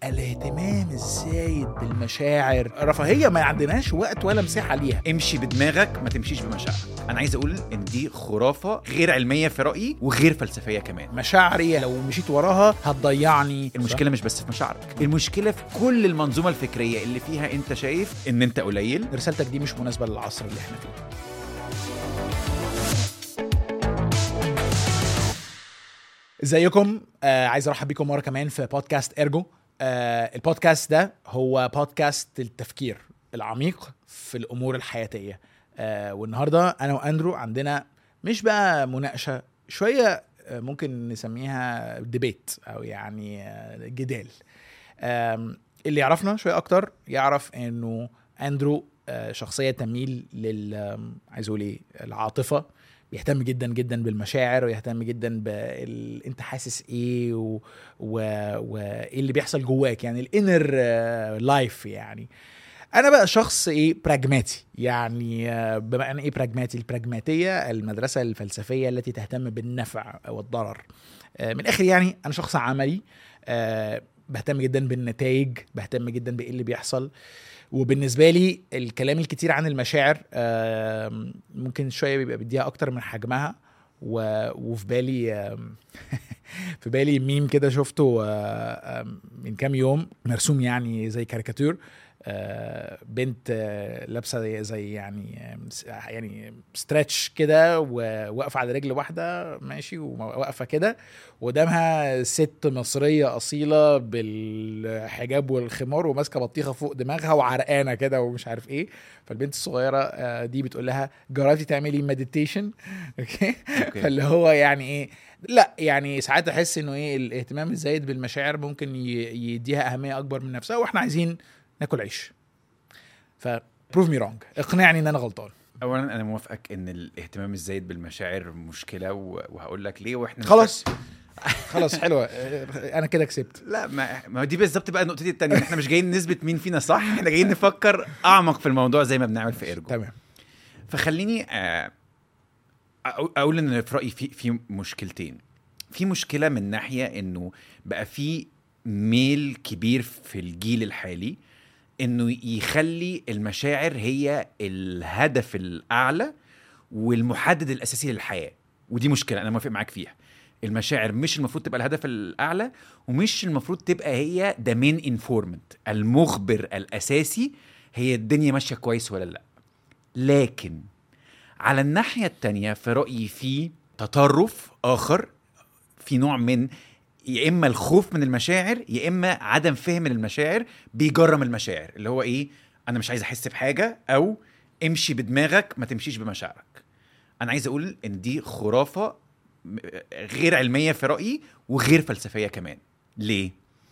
الاهتمام الزايد بالمشاعر رفاهيه ما عندناش وقت ولا مساحه ليها امشي بدماغك ما تمشيش بمشاعرك انا عايز اقول ان دي خرافه غير علميه في رايي وغير فلسفيه كمان مشاعري لو مشيت وراها هتضيعني المشكله مش بس في مشاعرك المشكله في كل المنظومه الفكريه اللي فيها انت شايف ان انت قليل رسالتك دي مش مناسبه للعصر اللي احنا فيه ازيكم آه عايز ارحب بيكم مره كمان في بودكاست ارجو آه البودكاست ده هو بودكاست التفكير العميق في الامور الحياتيه آه والنهارده انا واندرو عندنا مش بقى مناقشه شويه آه ممكن نسميها ديبيت او يعني آه جدال آم، اللي يعرفنا شويه اكتر يعرف انه اندرو آه، شخصيه تميل لل آم، عايز اقول ايه العاطفه بيهتم جدا جدا بالمشاعر ويهتم جدا بال... انت حاسس ايه و... و... وايه اللي بيحصل جواك يعني الانر لايف يعني انا بقى شخص ايه براجماتي يعني آه، بما ان ايه براجماتي البراجماتيه المدرسه الفلسفيه التي تهتم بالنفع والضرر آه، من الاخر يعني انا شخص عملي آه، بهتم جدا بالنتائج بهتم جدا بايه اللي بيحصل وبالنسبه لي الكلام الكتير عن المشاعر آم، ممكن شويه بيبقى بيديها اكتر من حجمها و... وفي بالي آم، في بالي ميم كده شفته آه، آم، من كام يوم مرسوم يعني زي كاريكاتير آه، بنت آه، لابسه زي- زي يعني آم، س- يعني ستريتش كده وواقفه على رجل واحده ماشي وواقفه كده وقدامها ست مصريه اصيله بالحجاب والخمار وماسكه بطيخه فوق دماغها وعرقانه كده ومش عارف ايه فالبنت الصغيره آه، دي بتقول لها جربتي تعملي مديتيشن اوكي أوكي. فاللي هو يعني ايه لا يعني ساعات احس انه ايه الاهتمام الزايد بالمشاعر ممكن ي- يديها اهميه اكبر من نفسها واحنا عايزين ناكل عيش ف بروف مي رونج اقنعني ان انا غلطان اولا انا موافقك ان الاهتمام الزايد بالمشاعر مشكله و- وهقول لك ليه واحنا خلاص خلاص حلوه آه، انا كده كسبت لا ما, ما دي بالظبط بقى نقطتي التانية احنا مش جايين نثبت مين فينا صح احنا جايين نفكر اعمق في الموضوع زي ما بنعمل في ارجو تمام فخليني آه، أقو- اقول ان في رايي في في مشكلتين في مشكله من ناحيه انه بقى في ميل كبير في الجيل الحالي انه يخلي المشاعر هي الهدف الاعلى والمحدد الاساسي للحياه ودي مشكله انا موافق معاك فيها المشاعر مش المفروض تبقى الهدف الاعلى ومش المفروض تبقى هي ذا مين انفورمنت المخبر الاساسي هي الدنيا ماشيه كويس ولا لا لكن على الناحيه التانية في رايي في تطرف اخر في نوع من يا اما الخوف من المشاعر يا اما عدم فهم المشاعر بيجرم المشاعر اللي هو ايه انا مش عايز احس بحاجه او امشي بدماغك ما تمشيش بمشاعرك انا عايز اقول ان دي خرافه م- غير علميه في رايي وغير فلسفيه كمان ليه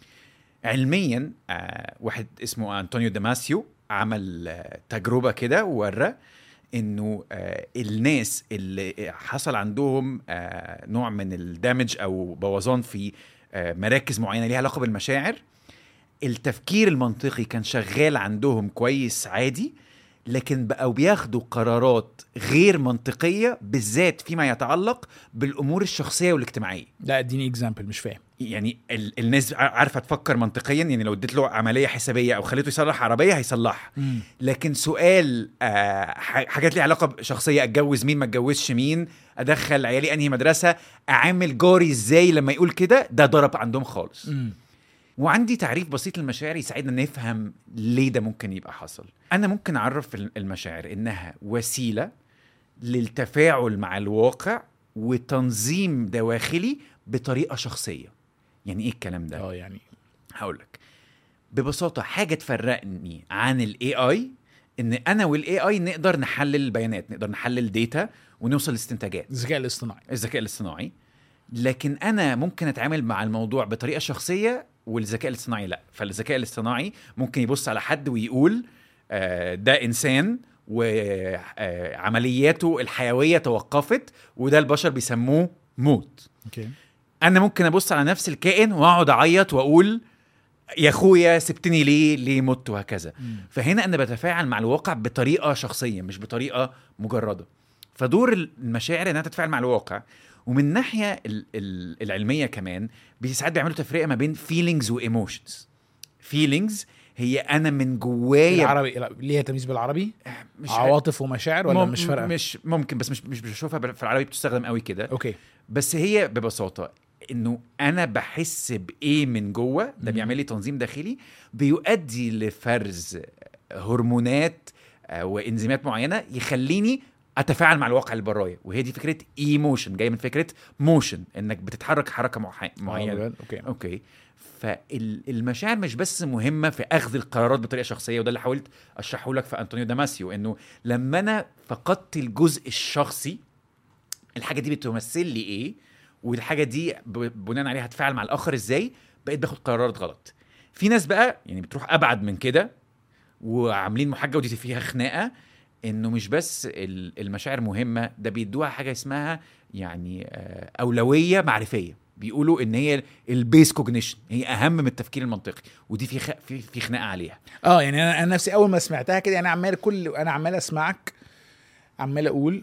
علميا آه واحد اسمه انطونيو داماسيو عمل آه تجربه كده وورى انه آه الناس اللي حصل عندهم آه نوع من الدامج او بوظان في آه مراكز معينه ليها علاقه بالمشاعر التفكير المنطقي كان شغال عندهم كويس عادي لكن بقوا بياخدوا قرارات غير منطقيه بالذات فيما يتعلق بالامور الشخصيه والاجتماعيه لا اديني اكزامبل مش فاهم يعني ال- الناس ع- عارفه تفكر منطقيا يعني لو اديت له عمليه حسابيه او خليته يصلح عربيه هيصلحها لكن سؤال آه ح- حاجات ليها علاقه بشخصيه اتجوز مين ما اتجوزش مين ادخل عيالي انهي مدرسه اعامل جاري ازاي لما يقول كده ده ضرب عندهم خالص مم. وعندي تعريف بسيط للمشاعر يساعدنا نفهم ليه ده ممكن يبقى حصل انا ممكن اعرف ال- المشاعر انها وسيله للتفاعل مع الواقع وتنظيم دواخلي بطريقه شخصيه يعني ايه الكلام ده اه يعني هقول لك ببساطه حاجه تفرقني عن الاي اي ان انا والاي اي نقدر نحلل البيانات نقدر نحلل داتا ونوصل لاستنتاجات الذكاء الاصطناعي الذكاء الاصطناعي لكن انا ممكن اتعامل مع الموضوع بطريقه شخصيه والذكاء الاصطناعي لا فالذكاء الاصطناعي ممكن يبص على حد ويقول آه، ده انسان وعملياته الحيويه توقفت وده البشر بيسموه موت اوكي انا ممكن ابص على نفس الكائن واقعد اعيط واقول يا اخويا سبتني ليه ليه مت وهكذا فهنا انا بتفاعل مع الواقع بطريقه شخصيه مش بطريقه مجرده فدور المشاعر انها تتفاعل مع الواقع ومن الناحيه ال- ال- العلميه كمان بي- ساعات بيعملوا تفرقه ما بين feelings وايموشنز feelings هي انا من جوايا العربي لا، ليها تمييز بالعربي مش عواطف ومشاعر ولا مم- مش فارقه مش ممكن بس مش مش بشوفها بال- في العربي بتستخدم قوي كده اوكي بس هي ببساطه انه انا بحس بايه من جوه ده مم. بيعمل لي تنظيم داخلي بيؤدي لفرز هرمونات آه، وانزيمات معينه يخليني اتفاعل مع الواقع اللي برايا وهي دي فكره ايموشن جايه من فكره موشن انك بتتحرك حركه مع- معينه آه، بجد؟ اوكي اوكي فالمشاعر مش بس مهمه في اخذ القرارات بطريقه شخصيه وده اللي حاولت اشرحه لك في انطونيو داماسيو انه لما انا فقدت الجزء الشخصي الحاجه دي بتمثل لي ايه والحاجه دي ب- بناء عليها هتفاعل مع الاخر ازاي بقيت باخد قرارات غلط في ناس بقى يعني بتروح ابعد من كده وعاملين محاجه ودي فيها خناقه انه مش بس ال- المشاعر مهمه ده بيدوها حاجه اسمها يعني آه، اولويه معرفيه بيقولوا ان هي البيس كوجنيشن هي اهم من التفكير المنطقي ودي في خ... في في خناقه عليها اه يعني انا انا نفسي اول ما سمعتها كده يعني عمال كل انا عمال اسمعك عمال اقول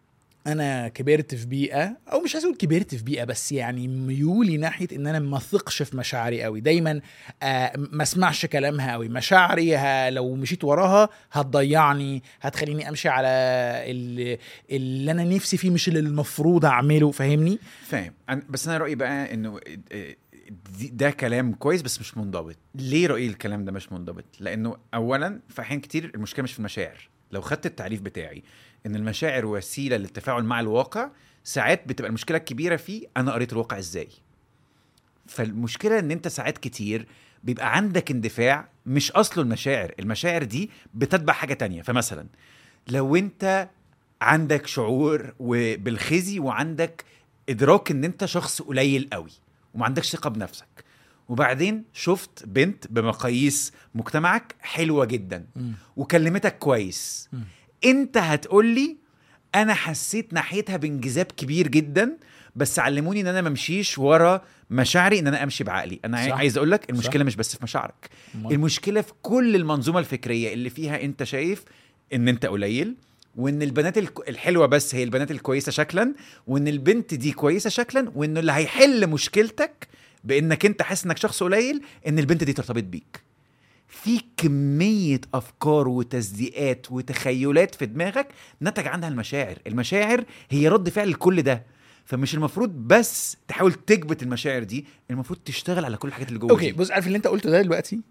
انا كبرت في بيئه او مش عايز اقول كبرت في بيئه بس يعني ميولي ناحيه ان انا ما اثقش في مشاعري قوي دايما آه ما اسمعش كلامها قوي مشاعري ها لو مشيت وراها هتضيعني هتخليني امشي على اللي, اللي انا نفسي فيه مش اللي المفروض اعمله فاهمني فاهم أنا- بس انا رايي بقى انه آه، دي- ده كلام كويس بس مش منضبط ليه رايي الكلام ده مش منضبط لانه اولا في احيان كتير المشكله مش في المشاعر لو خدت التعريف بتاعي ان المشاعر وسيله للتفاعل مع الواقع ساعات بتبقى المشكله الكبيره فيه انا قريت الواقع ازاي فالمشكله ان انت ساعات كتير بيبقى عندك اندفاع مش اصله المشاعر المشاعر دي بتتبع حاجه تانية فمثلا لو انت عندك شعور و- بالخزي وعندك ادراك ان انت شخص قليل قوي وما عندكش ثقه بنفسك وبعدين شفت بنت بمقاييس مجتمعك حلوه جدا وكلمتك كويس مم. انت هتقولي انا حسيت ناحيتها بانجذاب كبير جدا بس علموني ان انا ما امشيش ورا مشاعري ان انا امشي بعقلي انا صح. عايز اقول لك المشكله مش بس في مشاعرك أمال. المشكله في كل المنظومه الفكريه اللي فيها انت شايف ان انت قليل وان البنات الك- الحلوه بس هي البنات الكويسه شكلا وان البنت دي كويسه شكلا وان اللي هيحل مشكلتك بانك انت حاسس انك شخص قليل ان البنت دي ترتبط بيك في كمية أفكار وتصديقات وتخيلات في دماغك نتج عنها المشاعر المشاعر هي رد فعل لكل ده فمش المفروض بس تحاول تكبت المشاعر دي المفروض تشتغل على كل الحاجات اللي جوه اوكي دي. بص عارف اللي انت قلته ده دلوقتي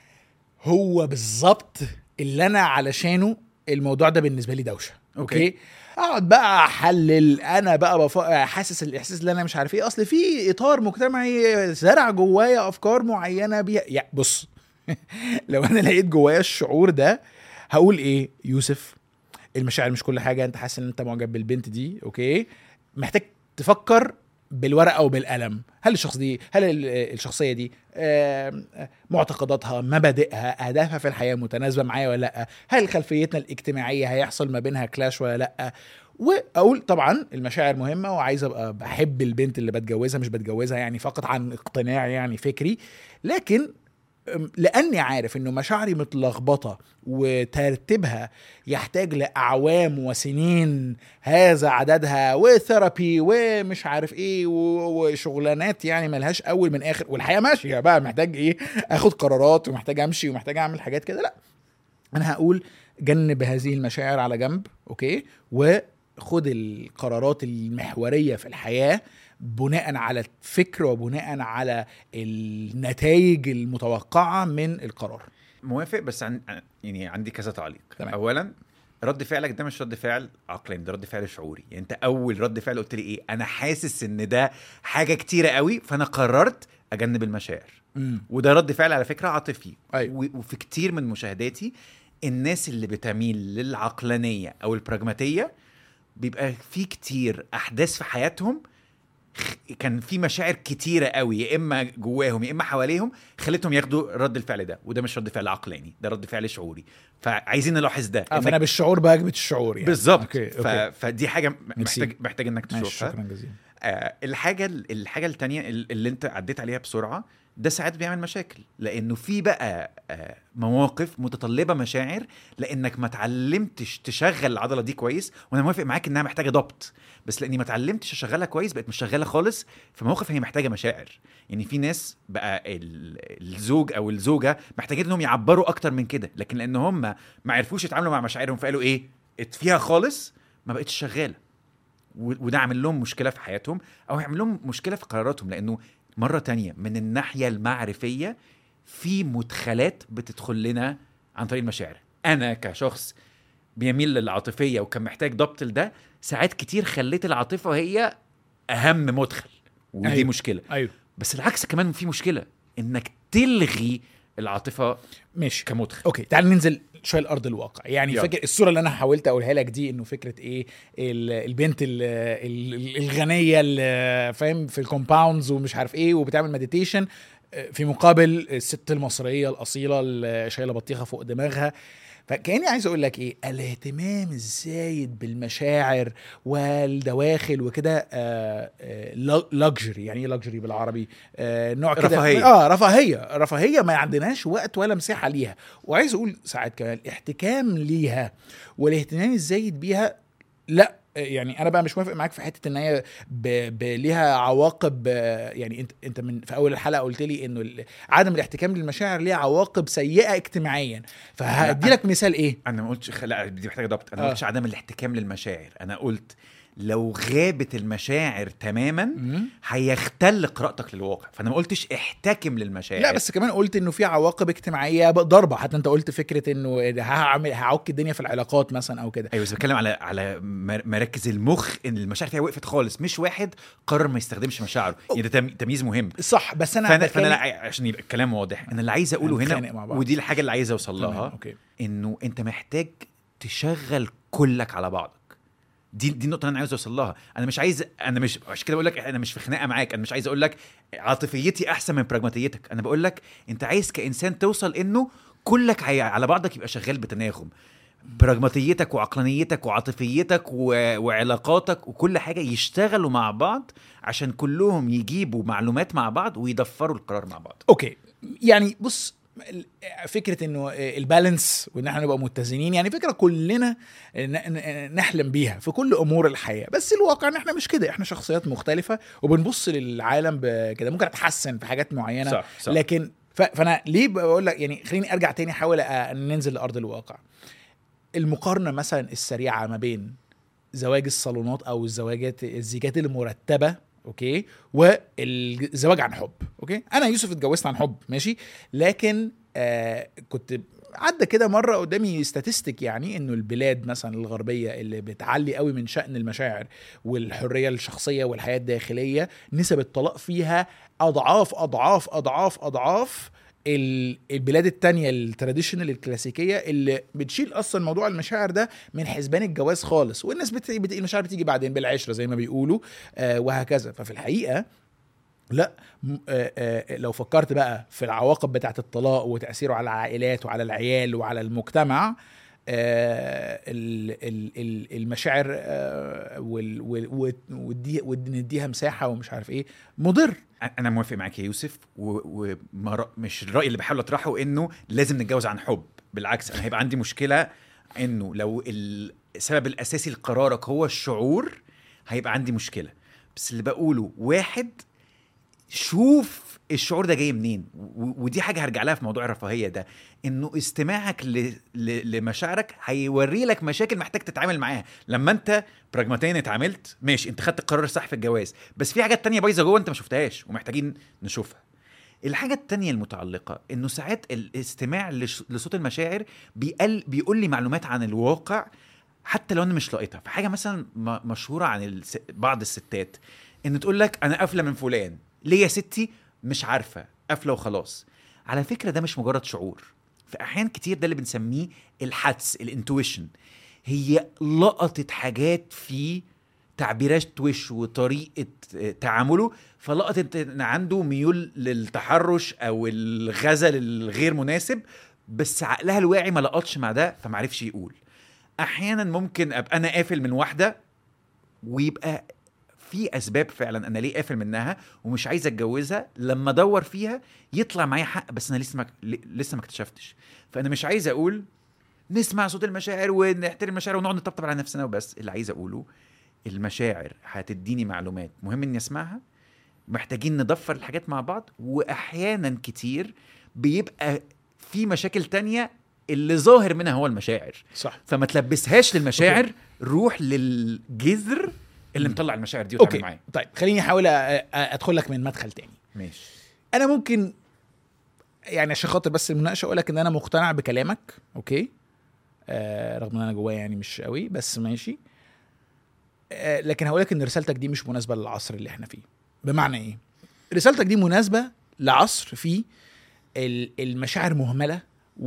هو بالظبط اللي انا علشانه الموضوع ده بالنسبه لي دوشه اوكي, أوكي. اقعد بقى احلل انا بقى بف... حاسس الاحساس اللي انا مش عارف ايه اصل في اطار مجتمعي زرع جوايا افكار معينه بيها يعني بص لو انا لقيت جوايا الشعور ده هقول ايه يوسف المشاعر مش كل حاجه انت حاسس ان انت معجب بالبنت دي اوكي محتاج تفكر بالورقه وبالقلم هل الشخص دي هل ال- الشخصيه دي آم، آه، معتقداتها مبادئها اهدافها في الحياه متناسبه معايا ولا لا هل خلفيتنا الاجتماعيه هيحصل ما بينها كلاش ولا لا واقول طبعا المشاعر مهمه وعايز ابقى بحب البنت اللي بتجوزها مش بتجوزها يعني فقط عن اقتناع يعني فكري لكن أم، لاني عارف انه مشاعري متلخبطه وترتيبها يحتاج لاعوام وسنين هذا عددها وثيرابي ومش عارف ايه و- وشغلانات يعني ملهاش اول من اخر والحياه ماشيه بقى محتاج ايه اخد قرارات ومحتاج امشي ومحتاج اعمل حاجات كده لا انا هقول جنب هذه المشاعر على جنب اوكي وخد القرارات المحوريه في الحياه بناء على الفكر وبناء على النتائج المتوقعه من القرار موافق بس عن... يعني عندي كذا تعليق تمام. اولا رد فعلك ده مش رد فعل عقلاني ده رد فعل شعوري يعني انت اول رد فعل قلت لي ايه انا حاسس ان ده حاجه كتيره قوي فانا قررت اجنب المشاعر امم وده رد فعل على فكره عاطفي أيوة. و- وفي كتير من مشاهداتي الناس اللي بتميل للعقلانيه او البراجماتيه بيبقى في كتير احداث في حياتهم خ- كان في مشاعر كتيره قوي يا اما جواهم يا اما حواليهم خلتهم ياخدوا رد الفعل ده وده مش رد فعل عقلاني ده رد فعل شعوري فعايزين نلاحظ ده آه إنك- فانا بالشعور بهجبت الشعور يعني بالظبط اوكي ف... اوكي فدي حاجه م- ميرسي. محتاج محتاج انك ماشي تشوفها شكرا جزيلا آه الحاجه الحاجه التانية اللي انت عديت عليها بسرعه ده ساعات بيعمل مشاكل لانه في بقى آه، مواقف متطلبه مشاعر لانك ما اتعلمتش تشغل العضله دي كويس وانا موافق معاك انها محتاجه ضبط بس لاني ما اتعلمتش اشغلها كويس بقت مش شغاله خالص في مواقف هي محتاجه مشاعر يعني في ناس بقى ال- الزوج او الزوجه محتاجين انهم يعبروا اكتر من كده لكن لان هم ما عرفوش يتعاملوا مع مشاعرهم فقالوا ايه اتفيها خالص ما بقتش شغاله و- وده عامل لهم مشكله في حياتهم او هيعمل لهم مشكله في قراراتهم لانه مره تانية من الناحيه المعرفيه في مدخلات بتدخل لنا عن طريق المشاعر انا كشخص بيميل للعاطفيه وكان محتاج ضبط لده ساعات كتير خليت العاطفه هي اهم مدخل ودي أيوة. أيوه. مشكله ايوه بس العكس كمان في مشكله انك تلغي العاطفه ماشي كمدخل اوكي تعال ننزل شويه لارض الواقع يعني يلا. فاكر الصوره اللي انا حاولت اقولها لك دي انه فكره ايه ال- البنت ال- ال- الغنيه اللي فاهم في الكومباوندز ومش عارف ايه وبتعمل مديتيشن في مقابل الست المصريه الاصيله اللي شايله بطيخه فوق دماغها فكاني عايز اقول لك ايه الاهتمام الزايد بالمشاعر والدواخل وكده لاكجري يعني ايه لاكجري بالعربي آه نوع كده رفاهية. اه رفاهيه رفاهيه ما عندناش وقت ولا مساحه ليها وعايز اقول ساعات كمان الاحتكام ليها والاهتمام الزايد بيها لا يعني انا بقى مش موافق معاك في حته ان هي ب... ب... ليها عواقب آه، يعني انت انت من في اول الحلقه قلت لي انه ال- عدم الاحتكام للمشاعر ليها عواقب سيئه اجتماعيا فهدي لك مثال ايه انا ما قلتش لا دي محتاجه ضبط انا آه. ما قلتش عدم الاحتكام للمشاعر انا قلت لو غابت المشاعر تماما هيختل قراءتك للواقع فانا ما قلتش احتكم للمشاعر لا بس كمان قلت انه في عواقب اجتماعيه ضربه حتى انت قلت فكره انه هعمل هعك الدنيا في العلاقات مثلا او كده ايوه بس بتكلم على على مر- مراكز المخ ان المشاعر فيها وقفت خالص مش واحد قرر ما يستخدمش مشاعره يعني ده تم- تمييز مهم صح بس انا فانا فانا بتكلم- لا عشان يبقى الكلام واضح انا اللي عايز اقوله هنتخانق مع هنا بعض. ودي الحاجه اللي عايز اوصل تمام، لها اوكي انه انت محتاج تشغل كلك على بعضك دي دي النقطه اللي انا عايز اوصل لها انا مش عايز انا مش عشان كده بقول لك انا مش في خناقه معاك انا مش عايز اقول لك عاطفيتي احسن من براجماتيتك انا بقول لك انت عايز كانسان توصل انه كلك هي على بعضك يبقى شغال بتناغم براجماتيتك وعقلانيتك وعاطفيتك و... وعلاقاتك وكل حاجه يشتغلوا مع بعض عشان كلهم يجيبوا معلومات مع بعض ويدفروا القرار مع بعض اوكي يعني بص ال- فكره انه البالانس وان احنا نبقى متزنين يعني فكره كلنا ن- ن- نحلم بيها في كل امور الحياه بس الواقع ان احنا مش كده احنا شخصيات مختلفه وبنبص للعالم كده ممكن اتحسن في حاجات معينه صح صح لكن ف- فانا ليه بقول لك يعني خليني ارجع تاني احاول أ- ننزل لارض الواقع المقارنه مثلا السريعه ما بين زواج الصالونات او الزواجات الزيجات المرتبه اوكي والزواج عن حب اوكي انا يوسف اتجوزت عن حب ماشي لكن آه كنت عدى كده مره قدامي ستاتستيك يعني انه البلاد مثلا الغربيه اللي بتعلي قوي من شان المشاعر والحريه الشخصيه والحياه الداخليه نسب الطلاق فيها اضعاف اضعاف اضعاف اضعاف ال- البلاد التانية التراديشنال الكلاسيكية اللي بتشيل اصلا موضوع المشاعر ده من حسبان الجواز خالص والناس بت... بت... المشاعر بتيجي بعدين بالعشرة زي ما بيقولوا آه وهكذا ففي الحقيقة لا م- آه آه لو فكرت بقى في العواقب بتاعة الطلاق وتأثيره على العائلات وعلى العيال وعلى المجتمع آه ال- ال- ال- المشاعر آه وال- وال- ود- ودي- ونديها مساحة ومش عارف ايه مضر انا موافق معاك يا يوسف ومش الراي اللي بحاول اطرحه انه لازم نتجوز عن حب بالعكس انا هيبقى عندي مشكله انه لو السبب الاساسي لقرارك هو الشعور هيبقى عندي مشكله بس اللي بقوله واحد شوف الشعور ده جاي منين و- ودي حاجه هرجع لها في موضوع الرفاهيه ده انه استماعك ل... ل... لمشاعرك هيوري لك مشاكل محتاج تتعامل معاها لما انت براجماتيا اتعاملت ماشي انت خدت القرار الصح في الجواز بس في حاجات تانية بايظه جوه انت ما شفتهاش ومحتاجين نشوفها الحاجة التانية المتعلقة انه ساعات الاستماع لش- لصوت المشاعر بيقل بيقول لي معلومات عن الواقع حتى لو انا مش لاقيتها فحاجة مثلا م- مشهورة عن الس... بعض الستات ان تقول لك انا قافلة من فلان ليه يا ستي مش عارفة قافلة وخلاص على فكرة ده مش مجرد شعور في احيان كتير ده اللي بنسميه الحدس الانتويشن هي لقطت حاجات في تعبيرات وش وطريقه آه، تعامله فلقطت ان عنده ميول للتحرش او الغزل الغير مناسب بس عقلها الواعي ما لقطش مع ده فمعرفش يقول احيانا ممكن ابقى انا قافل من واحده ويبقى في اسباب فعلا انا ليه قافل منها ومش عايز اتجوزها لما ادور فيها يطلع معايا حق بس انا لسه ما لسه ما اكتشفتش فانا مش عايز اقول نسمع صوت المشاعر ونحترم المشاعر ونقعد نطبطب على نفسنا وبس اللي عايز اقوله المشاعر هتديني معلومات مهم اني اسمعها محتاجين ندفر الحاجات مع بعض واحيانا كتير بيبقى في مشاكل تانية اللي ظاهر منها هو المشاعر صح فما تلبسهاش للمشاعر روح للجذر اللي مطلع المشاعر دي وتعمل اوكي معاه طيب خليني احاول أ- أ- ادخل لك من مدخل تاني ماشي انا ممكن يعني عشان خاطر بس المناقشه اقول لك ان انا مقتنع بكلامك اوكي آه رغم ان انا جوايا يعني مش قوي بس ماشي آه لكن هقول لك ان رسالتك دي مش مناسبه للعصر اللي احنا فيه بمعنى ايه رسالتك دي مناسبه لعصر فيه ال- المشاعر مهمله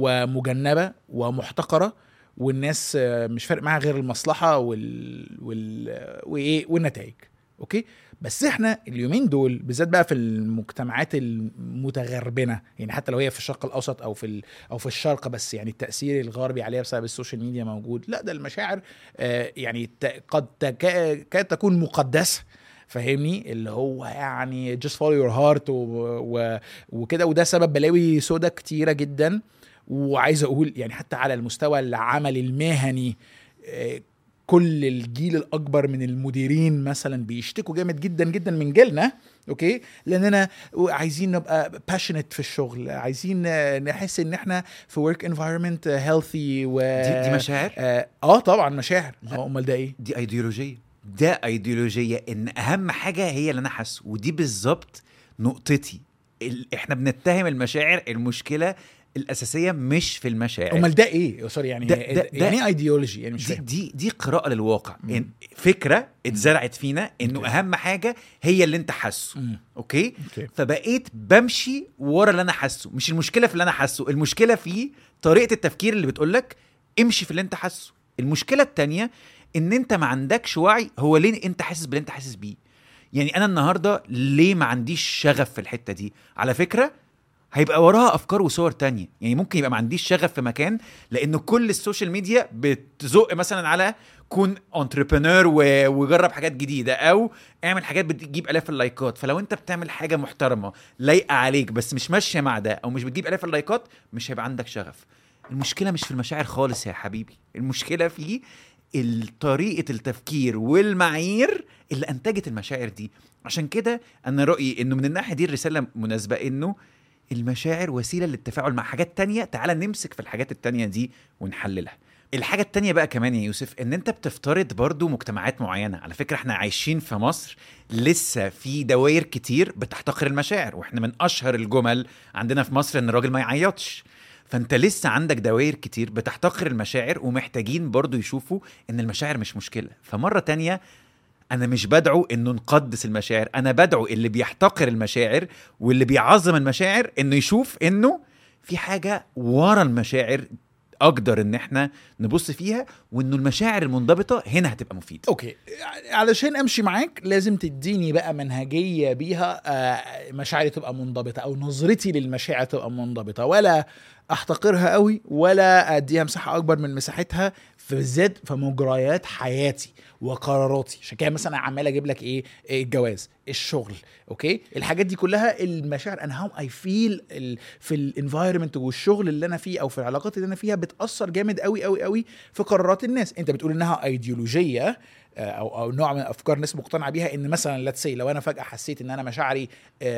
ومجنبه ومحتقره والناس آه، مش فارق معاها غير المصلحه وال وال وايه والنتائج اوكي بس احنا اليومين دول بالذات بقى في المجتمعات المتغربنه يعني حتى لو هي في الشرق الاوسط او في ال... او في الشرق بس يعني التاثير الغربي عليها بسبب السوشيال ميديا موجود لا ده المشاعر آه، يعني ت- قد تكا... كاد تكون مقدسه فاهمني اللي هو يعني just follow your heart و... و... وكده وده سبب بلاوي سودا كتيره جدا وعايز اقول يعني حتى على المستوى العمل المهني آه، كل الجيل الاكبر من المديرين مثلا بيشتكوا جامد جدا جدا من جيلنا اوكي لاننا عايزين نبقى باشنت في الشغل عايزين آه، نحس ان احنا في ورك انفايرمنت هيلثي و دي, دي مشاعر اه آه، طبعا مشاعر لا. اه امال ده ايه دي ايديولوجيه ده ايديولوجيه ان اهم حاجه هي اللي انا حاسه ودي بالظبط نقطتي ال... احنا بنتهم المشاعر المشكله الاساسيه مش في المشاعر امال ده ايه سوري يعني ده- ده- ده- يعني ايه ايديولوجي يعني مش دي فاهم دي دي قراءه للواقع مم. إن فكره اتزرعت فينا انه أوكي. اهم حاجه هي اللي انت حاسه مم. اوكي اوكي فبقيت بمشي ورا اللي انا حاسه مش المشكله في اللي انا حاسه المشكله في طريقه التفكير اللي بتقولك امشي في اللي انت حاسه المشكله التانية ان انت ما عندكش وعي هو ليه انت حاسس باللي انت حاسس بيه يعني انا النهارده ليه ما عنديش شغف في الحته دي على فكره هيبقى وراها افكار وصور تانية يعني ممكن يبقى ما عنديش شغف في مكان لان كل السوشيال ميديا بتزق مثلا على كون انتربرنور وجرب حاجات جديده او اعمل حاجات بتجيب الاف اللايكات فلو انت بتعمل حاجه محترمه لايقه عليك بس مش ماشيه مع ده او مش بتجيب الاف اللايكات مش هيبقى عندك شغف المشكله مش في المشاعر خالص يا حبيبي المشكله في ال- طريقه التفكير والمعايير اللي انتجت المشاعر دي عشان كده انا رايي انه من الناحيه دي الرساله مناسبه انه المشاعر وسيله للتفاعل مع حاجات تانية تعال نمسك في الحاجات التانية دي ونحللها الحاجة التانية بقى كمان يا يوسف ان انت بتفترض برضو مجتمعات معينة على فكرة احنا عايشين في مصر لسه في دوائر كتير بتحتقر المشاعر واحنا من اشهر الجمل عندنا في مصر ان الراجل ما يعيطش فانت لسه عندك دوائر كتير بتحتقر المشاعر ومحتاجين برضو يشوفوا ان المشاعر مش مشكلة فمرة تانية انا مش بدعو انه نقدس المشاعر انا بدعو اللي بيحتقر المشاعر واللي بيعظم المشاعر انه يشوف انه في حاجه ورا المشاعر اقدر ان احنا نبص فيها وانه المشاعر المنضبطه هنا هتبقى مفيده اوكي علشان امشي معاك لازم تديني بقى منهجيه بيها آه، مشاعري تبقى منضبطه او نظرتي للمشاعر تبقى منضبطه ولا احتقرها قوي ولا اديها مساحه اكبر من مساحتها في بالذات في مجريات حياتي وقراراتي عشان كده مثلا عمال اجيب لك ايه إيه الجواز الشغل اوكي الحاجات دي كلها المشاعر انا هاو اي فيل في الانفايرمنت والشغل اللي انا فيه او في العلاقات اللي انا فيها بتاثر جامد قوي قوي قوي في قرارات الناس انت بتقول انها ايديولوجيه آه، او او نوع من افكار الناس مقتنعه بيها ان مثلا ليتس سي لو انا فجاه حسيت ان انا مشاعري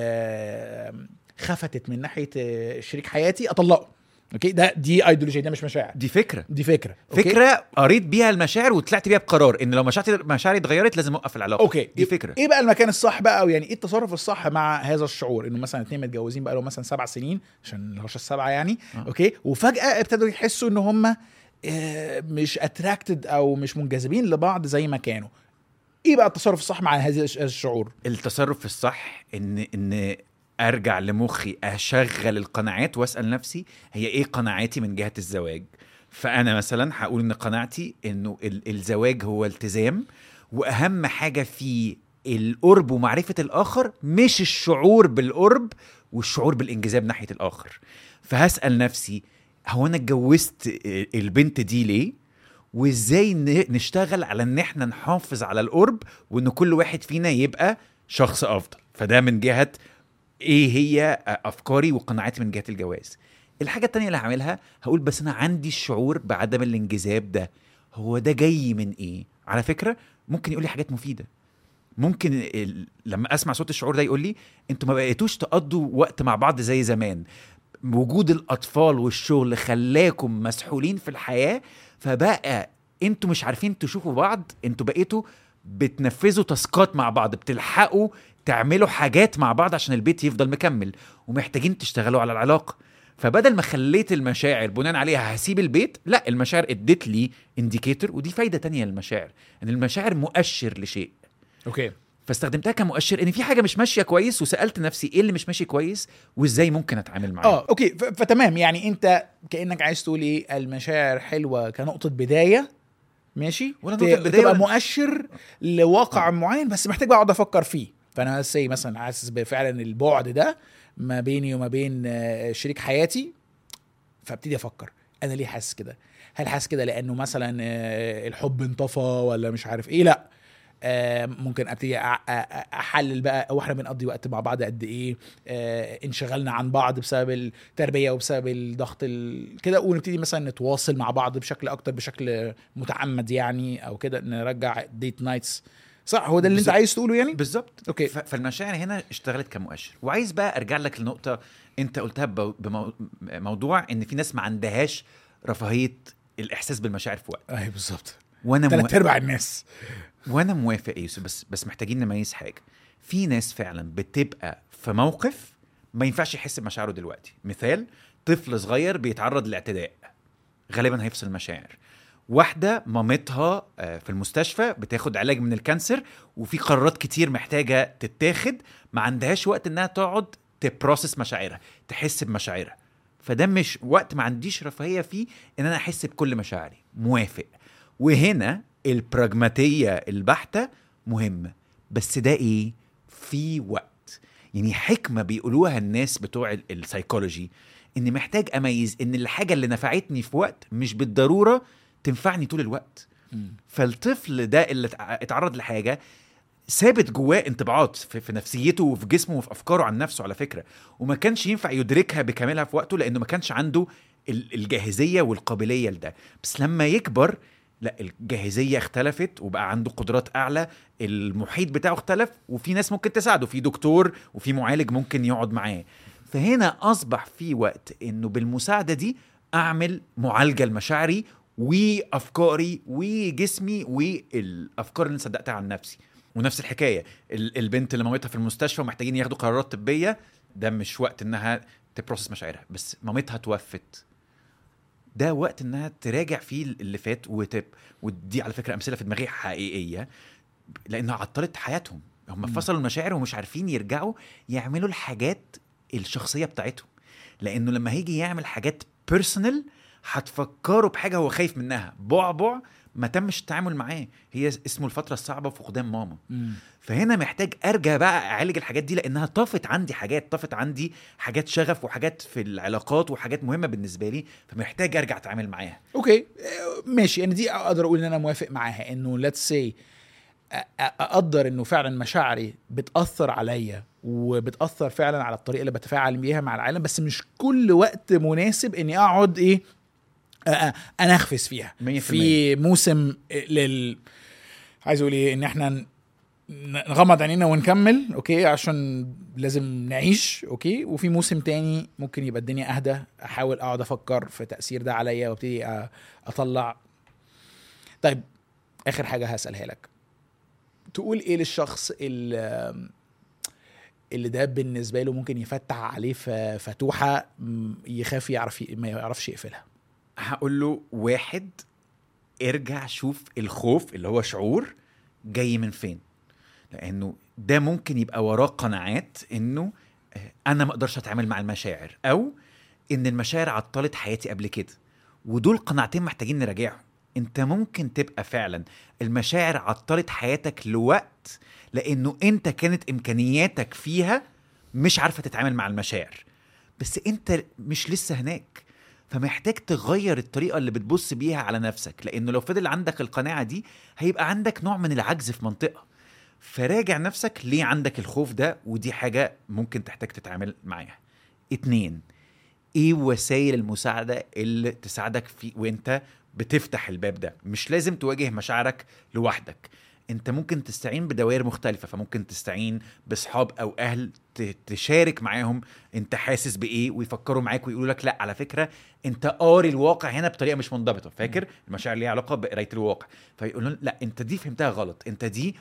آه، خفتت من ناحيه آه، شريك حياتي اطلقه اوكي ده دي ايديولوجيه ده مش مشاعر دي فكره دي فكره أوكي؟ فكره قريت بيها المشاعر وطلعت بيها بقرار ان لو مشاعري مشاعري اتغيرت لازم اوقف العلاقه اوكي دي فكره ايه بقى المكان الصح بقى او يعني ايه التصرف الصح مع هذا الشعور انه مثلا اتنين متجوزين بقى لهم مثلا سبع سنين عشان الهوشه السبعه يعني آه. اوكي وفجاه ابتدوا يحسوا ان هم مش اتراكتد او مش منجذبين لبعض زي ما كانوا ايه بقى التصرف الصح مع هذا الش- الشعور التصرف الصح ان ان ارجع لمخي اشغل القناعات واسال نفسي هي ايه قناعاتي من جهه الزواج فانا مثلا هقول ان قناعتي انه ال- الزواج هو التزام واهم حاجه في القرب ومعرفه الاخر مش الشعور بالقرب والشعور بالانجذاب ناحيه الاخر فهسال نفسي هو انا اتجوزت البنت دي ليه وازاي ن- نشتغل على ان احنا نحافظ على القرب وان كل واحد فينا يبقى شخص افضل فده من جهه ايه هي افكاري وقناعاتي من جهه الجواز الحاجه التانية اللي هعملها هقول بس انا عندي الشعور بعدم الانجذاب ده هو ده جاي من ايه على فكره ممكن يقول لي حاجات مفيده ممكن ال... لما اسمع صوت الشعور ده يقول لي انتوا ما بقيتوش تقضوا وقت مع بعض زي زمان وجود الاطفال والشغل خلاكم مسحولين في الحياه فبقى انتوا مش عارفين تشوفوا بعض انتوا بقيتوا بتنفذوا تاسكات مع بعض بتلحقوا تعملوا حاجات مع بعض عشان البيت يفضل مكمل ومحتاجين تشتغلوا على العلاقه فبدل ما خليت المشاعر بناء عليها هسيب البيت لا المشاعر ادت لي انديكيتور ودي فايده تانية للمشاعر ان المشاعر مؤشر لشيء اوكي فاستخدمتها كمؤشر ان في حاجه مش ماشيه كويس وسالت نفسي ايه اللي مش ماشي كويس وازاي ممكن اتعامل معاه اه اوكي ف- فتمام يعني انت كانك عايز تقول ايه المشاعر حلوه كنقطه بدايه ماشي ولا ت- نقطة بداية تبقى ولا- مؤشر لواقع معين بس محتاج بقى اقعد افكر فيه فانا سي مثلا حاسس بفعلا البعد ده ما بيني وما بين آه، شريك حياتي فابتدي افكر انا ليه حاسس كده هل حاسس كده لانه مثلا آه، الحب انطفى ولا مش عارف ايه لا آه، ممكن ابتدي أع- أ- أ- احلل بقى هو احنا بنقضي وقت مع بعض قد ايه آه، انشغلنا عن بعض بسبب التربيه وبسبب الضغط ال- كده ونبتدي مثلا نتواصل مع بعض بشكل اكتر بشكل متعمد يعني او كده نرجع ديت نايتس صح هو ده اللي انت بالظبط. عايز تقوله يعني بالظبط أوكي. ف- فالمشاعر هنا اشتغلت كمؤشر وعايز بقى ارجع لك لنقطه انت قلتها بموضوع ان في ناس ما عندهاش رفاهيه الاحساس بالمشاعر في وقت ايوه بالظبط وانا مو... ثلاث ارباع الناس وانا موافق يا يوسف بس بس محتاجين نميز حاجه في ناس فعلا بتبقى في موقف ما ينفعش يحس بمشاعره دلوقتي مثال طفل صغير بيتعرض لاعتداء غالبا هيفصل المشاعر واحدة مامتها آه، في المستشفى بتاخد علاج من الكانسر وفي قرارات كتير محتاجة تتاخد ما عندهاش وقت انها تقعد تبروسس مشاعرها تحس بمشاعرها فده مش وقت ما عنديش رفاهية فيه ان انا احس بكل مشاعري موافق وهنا البراجماتية البحتة مهمة بس ده ايه في وقت يعني حكمة بيقولوها الناس بتوع ال- السايكولوجي اني محتاج اميز ان الحاجة اللي نفعتني في وقت مش بالضرورة تنفعني طول الوقت فالطفل ده اللي اتع- اتعرض لحاجة ثابت جواه انطباعات في, في نفسيته وفي جسمه وفي افكاره عن نفسه على فكره وما كانش ينفع يدركها بكاملها في وقته لانه ما كانش عنده ال- الجاهزيه والقابليه لده بس لما يكبر لا الجاهزيه اختلفت وبقى عنده قدرات اعلى المحيط بتاعه اختلف وفي ناس ممكن تساعده في دكتور وفي معالج ممكن يقعد معاه فهنا اصبح في وقت انه بالمساعده دي اعمل معالجه لمشاعري وافكاري وجسمي والافكار اللي صدقتها عن نفسي ونفس الحكايه ال- البنت اللي مامتها في المستشفى ومحتاجين ياخدوا قرارات طبيه ده مش وقت انها تبروسس مشاعرها بس مامتها توفت ده وقت انها تراجع فيه اللي فات وتب ودي على فكره امثله في دماغي حقيقيه لانها عطلت حياتهم هم فصلوا المشاعر ومش عارفين يرجعوا يعملوا الحاجات الشخصيه بتاعتهم لانه لما هيجي يعمل حاجات بيرسونال هتفكروا بحاجه هو خايف منها بعبع ما تمش التعامل معاه هي اسمه الفتره الصعبه فقدان ماما فهنا محتاج ارجع بقى اعالج الحاجات دي لانها طفت عندي حاجات طفت عندي حاجات شغف وحاجات في العلاقات وحاجات مهمه بالنسبه لي فمحتاج ارجع اتعامل معاها اوكي آه، ماشي انا دي اقدر اقول ان انا موافق معاها انه ليتس سي اقدر انه فعلا مشاعري بتاثر عليا وبتاثر فعلا على الطريقه اللي بتفاعل بيها مع العالم بس مش كل وقت مناسب اني اقعد ايه آه، آه، انخفس فيها مية في في موسم لل عايز اقول ايه ان احنا ن- نغمض عينينا ونكمل اوكي عشان لازم نعيش اوكي وفي موسم تاني ممكن يبقى الدنيا اهدى احاول اقعد افكر في تاثير ده عليا وابتدي أ- اطلع طيب اخر حاجه هسالها لك تقول ايه للشخص اللي اللي ده بالنسبه له ممكن يفتح عليه ف- فتوحه م، يخاف يعرف ي- ما يعرفش يقفلها هقول له واحد ارجع شوف الخوف اللي هو شعور جاي من فين لانه ده ممكن يبقى وراه قناعات انه آه، انا ما اقدرش اتعامل مع المشاعر او ان المشاعر عطلت حياتي قبل كده ودول قناعتين محتاجين نراجعهم انت ممكن تبقى فعلا المشاعر عطلت حياتك لوقت لانه انت كانت امكانياتك فيها مش عارفه تتعامل مع المشاعر بس انت مش لسه هناك فمحتاج تغير الطريقه اللي بتبص بيها على نفسك لانه لو فضل عندك القناعه دي هيبقى عندك نوع من العجز في منطقه فراجع نفسك ليه عندك الخوف ده ودي حاجه ممكن تحتاج تتعامل معاها اتنين ايه وسائل المساعده اللي تساعدك في وانت بتفتح الباب ده مش لازم تواجه مشاعرك لوحدك انت ممكن تستعين بدوائر مختلفه فممكن تستعين باصحاب او اهل ت- تشارك معاهم انت حاسس بايه ويفكروا معاك ويقولوا لك لا على فكره انت قاري الواقع هنا بطريقه مش منضبطه فاكر المشاعر ليها علاقه بقرايه الواقع فيقولوا لا انت دي فهمتها غلط انت دي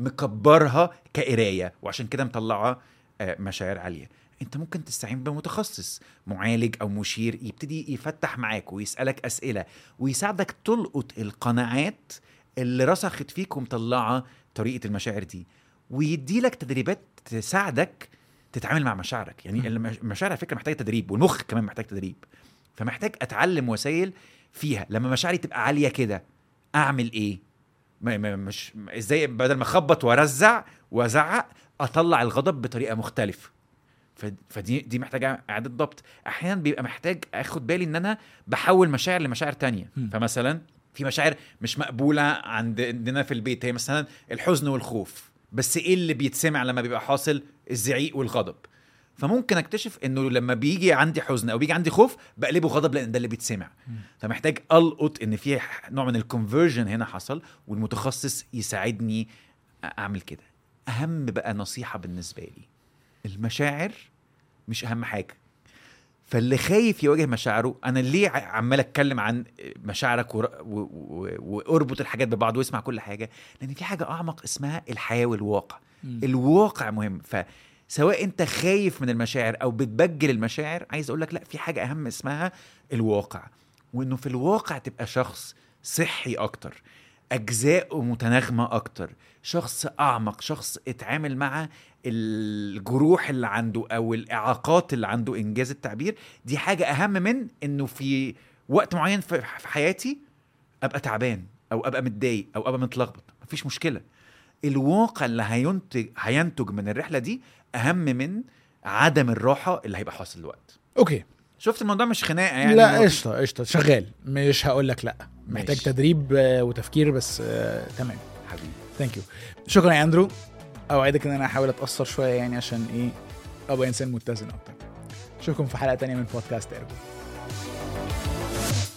مكبرها كقرايه وعشان كده مطلعه آه، مشاعر عاليه انت ممكن تستعين بمتخصص معالج او مشير يبتدي يفتح معاك ويسالك اسئله ويساعدك تلقط القناعات اللي رسخت فيك ومطلعه طريقه المشاعر دي ويدي لك تدريبات تساعدك تتعامل مع مشاعرك يعني المش- المشاعر على فكره محتاجه تدريب والمخ كمان محتاج تدريب فمحتاج اتعلم وسائل فيها لما مشاعري تبقى عاليه كده اعمل ايه ما ما مش ازاي بدل ما اخبط وارزع وازعق اطلع الغضب بطريقه مختلفه ف- فدي دي محتاجه اعاده ضبط احيانا بيبقى محتاج اخد بالي ان انا بحول مشاعر لمشاعر تانية مم. فمثلا في مشاعر مش مقبوله عند- عندنا في البيت هي مثلا الحزن والخوف بس ايه اللي بيتسمع لما بيبقى حاصل الزعيق والغضب فممكن اكتشف انه لما بيجي عندي حزن او بيجي عندي خوف بقلبه غضب لان ده اللي بيتسمع فمحتاج القط ان في نوع من الكونفرجن هنا حصل والمتخصص يساعدني اعمل كده اهم بقى نصيحه بالنسبه لي المشاعر مش اهم حاجه فاللي خايف يواجه مشاعره انا ليه ع- عمال اتكلم عن مشاعرك ور- و- و- واربط الحاجات ببعض واسمع كل حاجه لان في حاجه اعمق اسمها الحياه والواقع مم. الواقع مهم فسواء انت خايف من المشاعر او بتبجل المشاعر عايز اقول لك لا في حاجه اهم اسمها الواقع وانه في الواقع تبقى شخص صحي اكتر اجزاء متناغمه اكتر شخص اعمق شخص اتعامل مع الجروح اللي عنده او الاعاقات اللي عنده انجاز التعبير دي حاجه اهم من انه في وقت معين في في حياتي ابقى تعبان او ابقى متضايق او ابقى متلخبط مفيش مشكله الواقع اللي هينتج هينتج من الرحله دي اهم من عدم الراحه اللي هيبقى حاصل الوقت اوكي شفت الموضوع مش خناقه يعني لا هو- قشطه قشطه شغال مش هقول لك لا محتاج ماشي. تدريب آه، وتفكير بس آه، تمام حبيبي ثانك يو شكرا يا اندرو اوعدك ان انا هحاول اتاثر شويه يعني عشان ايه ابقى انسان متزن اكتر اشوفكم في حلقه تانية من بودكاست ارجو